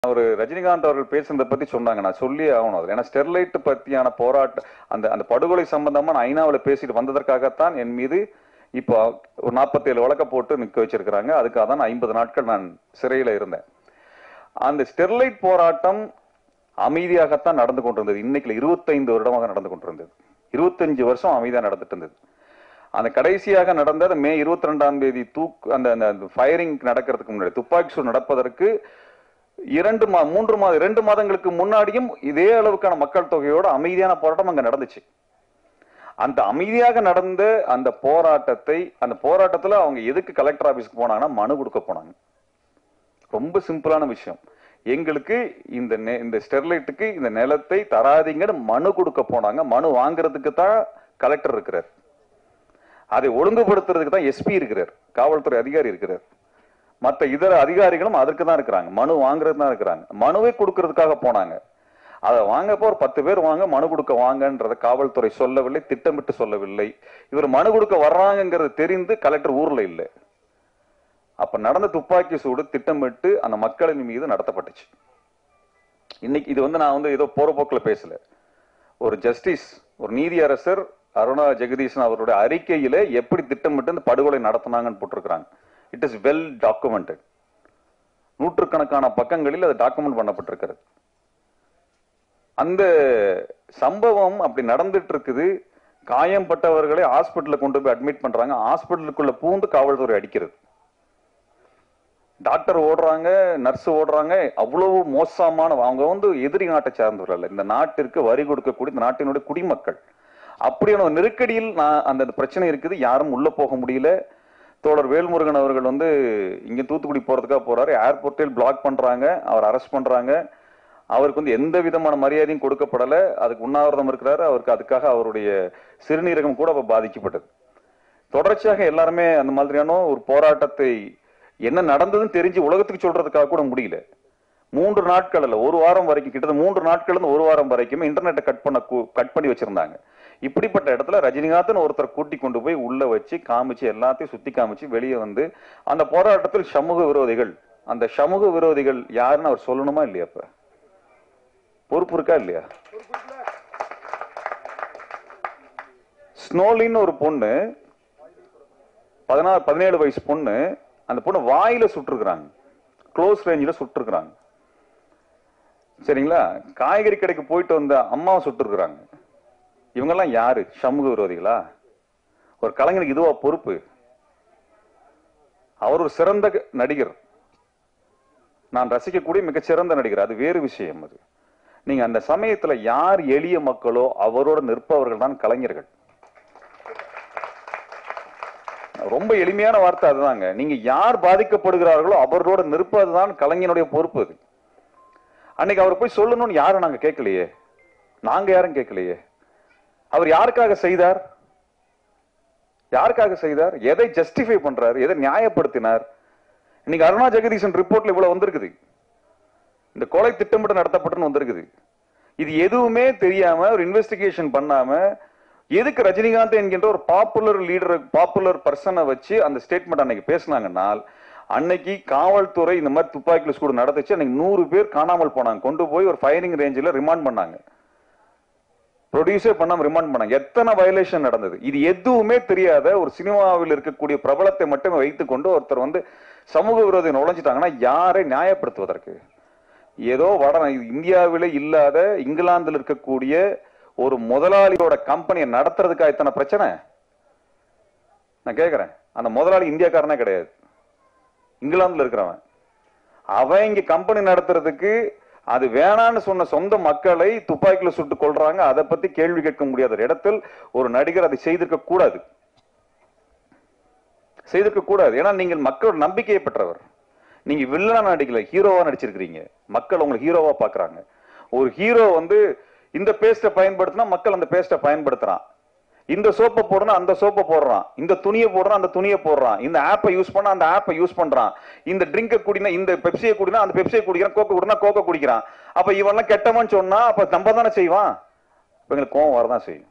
ஒரு ரஜினிகாந்த் அவர்கள் பேசுனதை பத்தி சொன்னாங்க நான் சொல்லி ஆகணும் அது ஏன்னா ஸ்டெர்லைட் பத்தியான போராட்ட அந்த அந்த படுகொலை சம்பந்தமா நான் ஐநாவில் பேசிட்டு வந்ததற்காகத்தான் என் மீது இப்போ ஒரு நாற்பத்தேழு வழக்க போட்டு நிக்க வச்சிருக்கிறாங்க அதுக்காக தான் ஐம்பது நாட்கள் நான் சிறையில இருந்தேன் அந்த ஸ்டெர்லைட் போராட்டம் அமைதியாகத்தான் நடந்து கொண்டிருந்தது இன்னைக்கு இருபத்தைந்து வருடமாக நடந்து கொண்டிருந்தது இருபத்தஞ்சு வருஷம் அமைதியா நடந்துட்டு இருந்தது அந்த கடைசியாக நடந்த மே இருபத்தி ரெண்டாம் தேதி தூக்கு அந்த அந்த ஃபயரிங் நடக்கிறதுக்கு முன்னாடி துப்பாக்கி சூடு நடப்பதற்கு இரண்டு மா மூன்று மாதம் இரண்டு மாதங்களுக்கு முன்னாடியும் இதே அளவுக்கான மக்கள் தொகையோட அமைதியான போராட்டம் அங்க நடந்துச்சு அந்த அமைதியாக நடந்த அந்த போராட்டத்தை அந்த போராட்டத்துல அவங்க எதுக்கு கலெக்டர் ஆபீஸ்க்கு போனாங்கன்னா மனு கொடுக்க போனாங்க ரொம்ப சிம்பிளான விஷயம் எங்களுக்கு இந்த நெ- இந்த ஸ்டெர்லைட்டுக்கு இந்த நிலத்தை தராதீங்கன்னு மனு கொடுக்க போனாங்க மனு வாங்குறதுக்கு தான் கலெக்டர் இருக்கிறார் அதை ஒழுங்குபடுத்துறதுக்கு தான் எஸ்பி இருக்கிறார் காவல்துறை அதிகாரி இருக்கிறார் மற்ற இதர அதிகாரிகளும் அதற்கு தான் இருக்கிறாங்க மனு வாங்குறது தான் இருக்கிறாங்க மனுவை கொடுக்கறதுக்காக போனாங்க அதை வாங்கப்போ ஒரு பத்து பேர் வாங்க மனு கொடுக்க வாங்கன்றத காவல்துறை சொல்லவில்லை திட்டமிட்டு சொல்லவில்லை இவர் மனு கொடுக்க வர்றாங்கங்கிறது தெரிந்து கலெக்டர் ஊர்ல இல்லை அப்ப நடந்த துப்பாக்கி சூடு திட்டமிட்டு அந்த மக்களின் மீது நடத்தப்பட்டுச்சு இன்னைக்கு இது வந்து நான் வந்து ஏதோ போற போக்குல பேசல ஒரு ஜஸ்டிஸ் ஒரு நீதியரசர் அருணா ஜெகதீசன் அவருடைய அறிக்கையில எப்படி திட்டமிட்டு இந்த படுகொலை நடத்தினாங்கன்னு போட்டிருக்கிறாங்க இட் இஸ் வெல் டாக்குமெண்டட் நூற்றுக்கணக்கான பக்கங்களில் அது டாக்குமெண்ட் பண்ணப்பட்டிருக்கிறது அந்த சம்பவம் அப்படி நடந்துட்டு இருக்குது காயம்பட்டவர்களை ஹாஸ்பிட்டல்ல கொண்டு போய் அட்மிட் பண்றாங்க ஹாஸ்பிட்டலுக்குள்ள பூந்து காவல்துறை அடிக்கிறது டாக்டர் ஓடுறாங்க நர்ஸ் ஓடுறாங்க அவ்வளவு மோசமான அவங்க வந்து எதிரி நாட்டை சார்ந்தவர்கள் அல்ல இந்த நாட்டிற்கு வரி கொடுக்கக்கூடிய இந்த நாட்டினுடைய குடிமக்கள் அப்படியான ஒரு நெருக்கடியில் நான் அந்த பிரச்சனை இருக்குது யாரும் உள்ள போக முடியல தோழர் வேல்முருகன் அவர்கள் வந்து இங்க தூத்துக்குடி போறதுக்காக போறாரு ஏர்போர்ட்டில் பிளாக் பண்றாங்க அவர் அரெஸ்ட் பண்றாங்க அவருக்கு வந்து எந்த விதமான மரியாதையும் கொடுக்கப்படல அதுக்கு உண்ணாவிரதம் இருக்கிறாரு அவருக்கு அதுக்காக அவருடைய சிறுநீரகம் கூட அப்ப பாதிக்கப்பட்டது தொடர்ச்சியாக எல்லாருமே அந்த மாதிரியான ஒரு போராட்டத்தை என்ன நடந்ததுன்னு தெரிஞ்சு உலகத்துக்கு சொல்றதுக்காக கூட முடியல மூன்று நாட்கள் அல்ல ஒரு வாரம் வரைக்கும் கிட்டத்தட்ட மூன்று நாட்கள் இருந்து ஒரு வாரம் வரைக்கும் இன்டர்நெட்டை கட் பண்ண கட் பண்ணி வச்சிருந்தாங்க இப்படிப்பட்ட இடத்துல ரஜினிகாந்த் ஒருத்தர் கூட்டி கொண்டு போய் உள்ள வச்சு காமிச்சு எல்லாத்தையும் சுத்தி காமிச்சு வெளியே வந்து அந்த போராட்டத்தில் சமூக விரோதிகள் அந்த சமூக விரோதிகள் யாருன்னு அவர் சொல்லணுமா இல்லையா இப்ப பொறுப்பு இருக்கா இல்லையா ஸ்னோலின்னு ஒரு பொண்ணு பதினாறு பதினேழு வயசு பொண்ணு அந்த பொண்ணு வாயில சுட்டிருக்கிறாங்க க்ளோஸ் ரேஞ்சில் சுட்டிருக்கிறாங்க சரிங்களா காய்கறி கடைக்கு போயிட்டு வந்த அம்மாவை சுட்டிருக்கிறாங்க இவங்கெல்லாம் யாரு சமூக விரோதிகளா ஒரு கலைஞனுக்கு இதுவா பொறுப்பு அவர் ஒரு சிறந்த நடிகர் நான் ரசிக்கக்கூடிய மிகச்சிறந்த நடிகர் அது வேறு விஷயம் அது நீங்க அந்த சமயத்துல யார் எளிய மக்களோ அவரோட நிற்பவர்கள் தான் கலைஞர்கள் ரொம்ப எளிமையான வார்த்தை அதுதாங்க நீங்க யார் பாதிக்கப்படுகிறார்களோ அவரோட நிற்பதுதான் கலைஞனுடைய பொறுப்பு அது அன்னைக்கு அவர் போய் சொல்லணும்னு யாரும் நாங்க கேட்கலையே நாங்க யாரும் கேட்கலையே அவர் யாருக்காக செய்தார் யாருக்காக செய்தார் எதை ஜஸ்டிஃபை பண்றாரு எதை நியாயப்படுத்தினார் இன்னைக்கு அருணா ஜெகதீசன் ரிப்போர்ட்ல இவ்வளவு வந்திருக்குது இந்த கொலை திட்டமிட்டு நடத்தப்பட்டுன்னு வந்திருக்குது இது எதுவுமே தெரியாம ஒரு இன்வெஸ்டிகேஷன் பண்ணாம எதுக்கு ரஜினிகாந்த் என்கின்ற ஒரு பாப்புலர் லீடர் பாப்புலர் பர்சனை வச்சு அந்த ஸ்டேட்மெண்ட் அன்னைக்கு பேசினாங்கன்னால் அன்னைக்கு காவல்துறை இந்த மாதிரி துப்பாக்கி சூடு நடந்துச்சு அன்னைக்கு நூறு பேர் காணாமல் போனாங்க கொண்டு போய் ஒரு ஃபயரிங் ரேஞ்சில் ரிமாண்ட் பண்ணாங்க ப்ரொடியூசே பண்ணாம ரிமாண்ட் பண்ணாங்க எத்தனை வயலேஷன் நடந்தது இது எதுவுமே தெரியாத ஒரு சினிமாவில் இருக்கக்கூடிய பிரபலத்தை மட்டுமே வைத்துக்கொண்டு ஒருத்தர் வந்து சமூக விரோதி நுழைஞ்சிட்டாங்கன்னா யாரை நியாயப்படுத்துவதற்கு ஏதோ வட இந்தியாவிலே இல்லாத இங்கிலாந்தில் இருக்கக்கூடிய ஒரு முதலாளியோட கம்பெனியை நடத்துறதுக்கா இத்தனை பிரச்சனை நான் கேக்குறேன் அந்த முதலாளி இந்தியாக்காரனே கிடையாது இங்கிலாந்துல இருக்கிறவன் அவன் இங்க கம்பெனி நடத்துறதுக்கு அது வேணான்னு சொன்ன சொந்த மக்களை துப்பாக்கில சுட்டு கொள்றாங்க அதை பத்தி கேள்வி கேட்க முடியாத ஒரு இடத்தில் ஒரு நடிகர் அதை செய்திருக்க கூடாது செய்திருக்க கூடாது ஏன்னா நீங்கள் மக்களோட நம்பிக்கையை பெற்றவர் நீங்க வில்லனா நடிக்கல ஹீரோவா நடிச்சிருக்கிறீங்க மக்கள் உங்களை ஹீரோவா பாக்குறாங்க ஒரு ஹீரோ வந்து இந்த பேஸ்ட்டை பயன்படுத்தினா மக்கள் அந்த பேஸ்ட்டை பயன்படுத்துறான் இந்த சோப்பை போடுனா அந்த சோப்பை போடுறான் இந்த துணியை போடுறான் அந்த துணியை போடுறான் இந்த ஆப்பை யூஸ் பண்ணா அந்த ஆப்பை யூஸ் பண்றான் இந்த ட்ரிங்கை குடினா இந்த பெப்சியை குடினா அந்த பெப்சியை குடிக்கிறான் கோக்கை குடினா கோக்கை குடிக்கிறான் அப்ப இவன்லாம் கெட்டவன் சொன்னா அப்ப நம்ம தானே செய்வான் இப்ப எங்களுக்கு கோவம் வரதான் செய்யும்